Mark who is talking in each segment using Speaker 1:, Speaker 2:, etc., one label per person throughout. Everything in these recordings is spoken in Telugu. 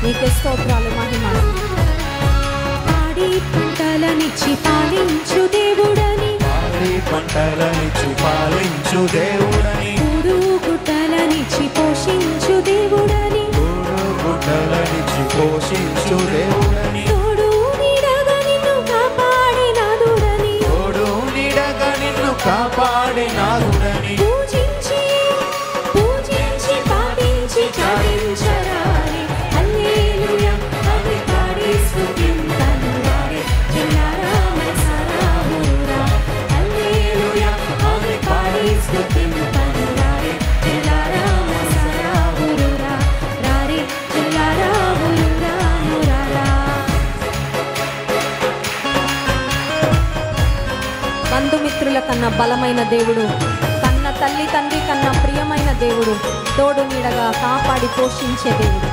Speaker 1: నీకే స్తోత్రాలు మహిమ
Speaker 2: పాడి పంటలనిచ్చి పాలించు దేవుడని
Speaker 3: పాడి పంటలనిచ్చు పాలించు దేవుడని
Speaker 2: కూడు గుట్టలనిచ్చి పోషించు దేవుడని
Speaker 3: గూడు గుడ్డలనిచ్చు పోషించు దేవుడని
Speaker 2: తోడు నీడగా నిన్ను కాపాడినాదుడని
Speaker 3: తోడు నీడగా నిన్ను కాపాడినాదుడని
Speaker 2: పూజించి పూజించి పాటించి చాటించరాని హల్లెలూయా అని పాడి స్తుతింతనురారే చిన్నారా మనసారా ఊరా హల్లెలూయా అని పాడి స్తుతింతనురారే చిన్నారా మనసారా ఊరురా రారే చిన్నారా ఊరురా ఊరారా
Speaker 1: బంధుమిత్రుల కన్నా బలమైన దేవుడు కన్న తల్లి తండ్రి కన్నా ప్రియమైన దేవుడు తోడు నీడగా కాపాడి పోషించే దేవుడు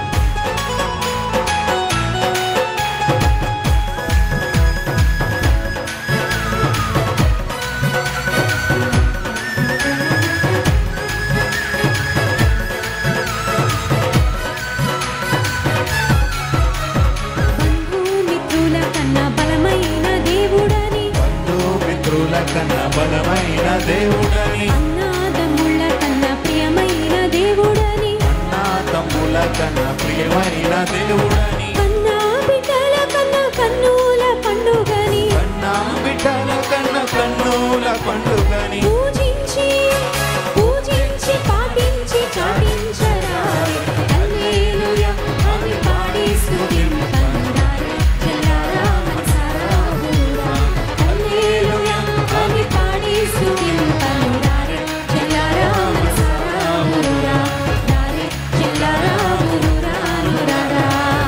Speaker 2: బంధుమిత్రుల కన్నా బలమైన దేవుడని
Speaker 3: బంధుమిత్రుల కన్నా బలమైన దేవుడని
Speaker 2: అన్నాదమ్ముళ్ళ కన్నా ప్రియమైన దేవుడని
Speaker 3: అన్నా తమ్ముల కన్నా ప్రియమైన దేవుడని
Speaker 2: కన్నా బిడ్డల కన్నా కన్నుల పండుగని
Speaker 3: కన్నా బిడ్డల కన్నా కన్నుల పండుగని
Speaker 2: పూజించి పూజించి పాటించి చాటించరారే హల్లెలూయా అని పాడి స్తుతింపండారే చెల్లారా మనసారా ఊరా హల్లెలూయా అని పాడి స్తుతింపండారే చెల్లారా మనసారా ఊరా దారే చెల్లారా ఊరురా ఊరారా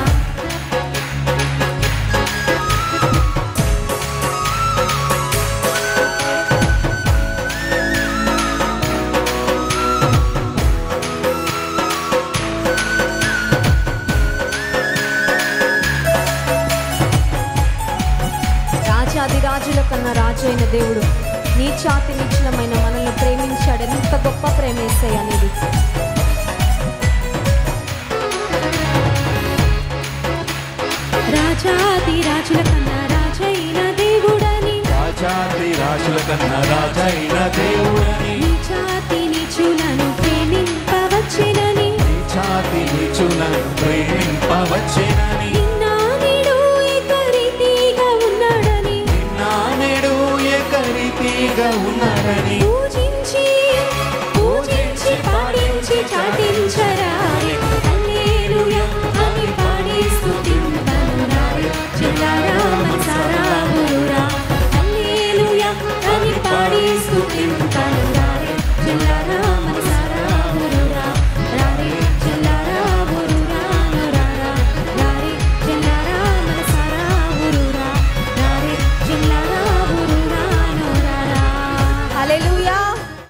Speaker 1: రాజాది రాజుల కన్నా రాజు అయిన దేవుడు నీ చాతి నిశ్చలమైన మనల్ని ప్రేమించాడు ఎంత గొప్ప ప్రేమేసే అనేది
Speaker 2: రాజాది రాజుల కన్నా రాజైన దేవుడని
Speaker 3: రాజాది రాజుల కన్నా రాజైన దేవుడని
Speaker 2: నీ జాతి నీచులను ప్రేమింపవచ్చెనని
Speaker 3: నీ ఛాతి నీచులను ప్రేమింపవచ్చేనని
Speaker 2: నిన్న నేడు ఏకరీతిగా ఉన్నాడని
Speaker 3: నిన్న నేడు ఏకరీతిగా ఉన్నాడని